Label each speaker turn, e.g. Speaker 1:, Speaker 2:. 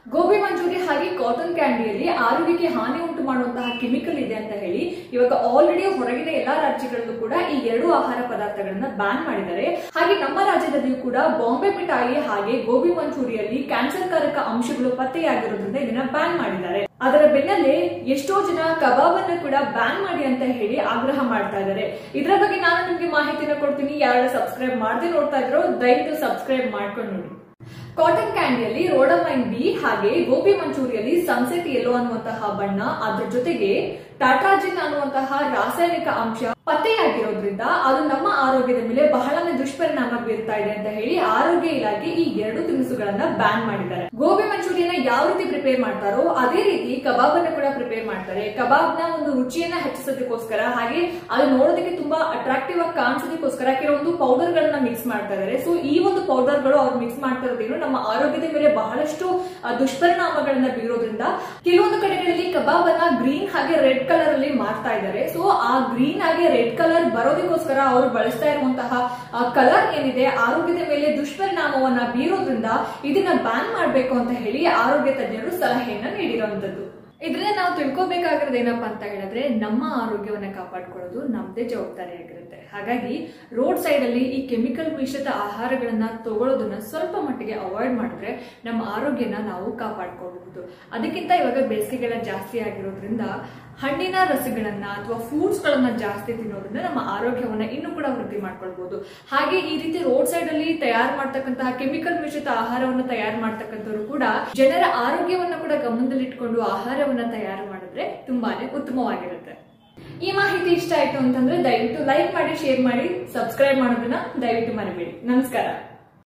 Speaker 1: ಗೋಬಿ ಮಂಚೂರಿ ಹಾಗೆ ಕಾಟನ್ ಕ್ಯಾಂಡಿಯಲ್ಲಿ ಆರೋಗ್ಯಕ್ಕೆ ಹಾನಿ ಉಂಟು ಮಾಡುವಂತಹ ಕೆಮಿಕಲ್ ಇದೆ ಅಂತ ಹೇಳಿ ಇವಾಗ ಆಲ್ರೆಡಿ ಹೊರಗಿನ ಎಲ್ಲಾ ರಾಜ್ಯಗಳಲ್ಲೂ ಕೂಡ ಈ ಎರಡು ಆಹಾರ ಪದಾರ್ಥಗಳನ್ನ ಬ್ಯಾನ್ ಮಾಡಿದ್ದಾರೆ ಹಾಗೆ ನಮ್ಮ ರಾಜ್ಯದಲ್ಲಿಯೂ ಕೂಡ ಬಾಂಬೆ ಮಿಠಾಯಿ ಹಾಗೆ ಗೋಬಿ ಮಂಚೂರಿಯಲ್ಲಿ ಕ್ಯಾನ್ಸರ್ ಕಾರಕ ಅಂಶಗಳು ಪತ್ತೆಯಾಗಿರೋದ್ರಿಂದ ಇದನ್ನ ಬ್ಯಾನ್ ಮಾಡಿದ್ದಾರೆ ಅದರ ಬೆನ್ನಲ್ಲೇ ಎಷ್ಟೋ ಜನ ಕಬಾಬ್ ಅನ್ನು ಕೂಡ ಬ್ಯಾನ್ ಮಾಡಿ ಅಂತ ಹೇಳಿ ಆಗ್ರಹ ಮಾಡ್ತಾ ಇದ್ದಾರೆ ಇದರ ಬಗ್ಗೆ ನಾನು ನಿಮ್ಗೆ ಮಾಹಿತಿನ ಕೊಡ್ತೀನಿ ಯಾರು ಸಬ್ಸ್ಕ್ರೈಬ್ ಮಾಡದೆ ನೋಡ್ತಾ ಇದ್ರೋ ದಯವಿಟ್ಟು ಸಬ್ಸ್ಕ್ರೈಬ್ ಮಾಡ್ಕೊಂಡು ನೋಡಿ ಕಾಟನ್ ಕ್ಯಾಂಡಿಯಲ್ಲಿ ರೋಡಮೈನ್ ಬಿ ಹಾಗೆ ಗೋಬಿ ಮಂಚೂರಿಯಲ್ಲಿ ಸನ್ಸೆಟ್ ಯೆಲ್ಲೋ ಅನ್ನುವಂತಹ ಬಣ್ಣ ಅದ್ರ ಜೊತೆಗೆ ಟಾಟ್ರಾಜಿನ್ ಅನ್ನುವಂತಹ ರಾಸಾಯನಿಕ ಅಂಶ ಪತ್ತೆಯಾಗಿರೋದ್ರಿಂದ ಅದು ನಮ್ಮ ಆರೋಗ್ಯದ ಮೇಲೆ ಬಹಳನೇ ದುಷ್ಪರಿಣಾಮ ಬೀರ್ತಾ ಇದೆ ಅಂತ ಹೇಳಿ ಆರೋಗ್ಯ ಇಲಾಖೆ ಈ ಎರಡು ತಿನಿಸುಗಳನ್ನ ಬ್ಯಾನ್ ಮಾಡಿದ್ದಾರೆ ಗೋಬಿ ಮಂಚೂರಿಯನ್ನ ಯಾವ ರೀತಿ ಪ್ರಿಪೇರ್ ಮಾಡ್ತಾರೋ ಅದೇ ರೀತಿ ಕಬಾಬ್ ಅನ್ನ ಕೂಡ ಪ್ರಿಪೇರ್ ಮಾಡ್ತಾರೆ ಕಬಾಬ್ ನ ಒಂದು ರುಚಿಯನ್ನ ಹೆಚ್ಚಿಸೋದಕ್ಕೋಸ್ಕರ ಹಾಗೆ ಅದು ನೋಡೋದಕ್ಕೆ ತುಂಬಾ ಅಟ್ರಾಕ್ಟಿವ್ ಆಗಿ ಕಾಣಿಸೋದಕ್ಕೋಸ್ಕರ ಕೆಲವೊಂದು ಪೌಡರ್ ಗಳನ್ನ ಮಿಕ್ಸ್ ಮಾಡ್ತಾ ಇದ್ದಾರೆ ಸೊ ಈ ಒಂದು ಪೌಡರ್ ಗಳು ಅವ್ರು ಮಿಕ್ಸ್ ಮಾಡ್ತಾ ಇರೋದೇನು ನಮ್ಮ ಆರೋಗ್ಯದ ಮೇಲೆ ಬಹಳಷ್ಟು ಆ, ದುಷ್ಪರಿಣಾಮಗಳನ್ನ ಬೀರೋದ್ರಿಂದ ಕೆಲವೊಂದು ಕಡೆಗಳಲ್ಲಿ ಕಬಾಬ್ ಅನ್ನ ಗ್ರೀನ್ ಹಾಗೆ ರೆಡ್ ಕಲರ್ ಅಲ್ಲಿ ಮಾಡ್ತಾ ಇದ್ದಾರೆ ಸೊ ಆ ಗ್ರೀನ್ ಹಾಗೆ ರೆಡ್ ಕಲರ್ ಬರೋದಕ್ಕೋಸ್ಕರ ಅವರು ಬಳಸ್ತಾ ಇರುವಂತಹ ಕಲರ್ ಏನಿದೆ ಆರೋಗ್ಯದ ಮೇಲೆ ದುಷ್ಪರಿಣಾಮವನ್ನ ಬೀರೋದ್ರಿಂದ ಇದನ್ನ ಬ್ಯಾನ್ ಮಾಡಬೇಕು ಅಂತ ಹೇಳಿ ಆರೋಗ್ಯ ತಜ್ಞರು ಸಲಹೆಯನ್ನ ನೀಡಿರುವಂತದ್ದು ಇದ್ರಿಂದ ನಾವು ತಿಳ್ಕೊಬೇಕಾಗಿರೋದು ಏನಪ್ಪಾ ಅಂತ ಹೇಳಿದ್ರೆ ನಮ್ಮ ಆರೋಗ್ಯವನ್ನ ಕಾಪಾಡ್ಕೊಳ್ಳೋದು ನಮ್ದೇ ಜವಾಬ್ದಾರಿಯಾಗಿರುತ್ತೆ ಹಾಗಾಗಿ ರೋಡ್ ಸೈಡ್ ಅಲ್ಲಿ ಈ ಕೆಮಿಕಲ್ ಮಿಶ್ರಿತ ಆಹಾರಗಳನ್ನ ತಗೊಳ್ಳೋದನ್ನ ಸ್ವಲ್ಪ ಮಟ್ಟಿಗೆ ಅವಾಯ್ಡ್ ಮಾಡಿದ್ರೆ ನಮ್ಮ ಆರೋಗ್ಯನ ನಾವು ಕಾಪಾಡ್ಕೋಬಹುದು ಅದಕ್ಕಿಂತ ಇವಾಗ ಬೇಸಿಗೆಗಳ ಜಾಸ್ತಿ ಆಗಿರೋದ್ರಿಂದ ಹಣ್ಣಿನ ರಸಗಳನ್ನ ಅಥವಾ ಫ್ರೂಟ್ಸ್ ಗಳನ್ನ ಜಾಸ್ತಿ ತಿನ್ನೋದ್ರಿಂದ ನಮ್ಮ ಆರೋಗ್ಯವನ್ನ ಇನ್ನೂ ಕೂಡ ವೃದ್ಧಿ ಮಾಡ್ಕೊಳ್ಬಹುದು ಹಾಗೆ ಈ ರೀತಿ ರೋಡ್ ಸೈಡ್ ಅಲ್ಲಿ ತಯಾರು ಮಾಡ್ತಕ್ಕಂತಹ ಕೆಮಿಕಲ್ ಮಿಶ್ರಿತ ಆಹಾರವನ್ನು ತಯಾರು ಮಾಡ್ತಕ್ಕಂಥವ್ರು ಕೂಡ ಜನರ ಆರೋಗ್ಯವನ್ನ ಕೂಡ ಗಮನದಲ್ಲಿಟ್ಕೊಂಡು ಆಹಾರವನ್ನ ತಯಾರು ಮಾಡಿದ್ರೆ ತುಂಬಾನೇ ಉತ್ತಮವಾಗಿರುತ್ತೆ ಈ ಮಾಹಿತಿ ಇಷ್ಟ ಆಯ್ತು ಅಂತಂದ್ರೆ ದಯವಿಟ್ಟು ಲೈಕ್ ಮಾಡಿ ಶೇರ್ ಮಾಡಿ ಸಬ್ಸ್ಕ್ರೈಬ್ ಮಾಡೋದನ್ನ ದಯವಿಟ್ಟು ಮರಿಬೇಡಿ ನಮಸ್ಕಾರ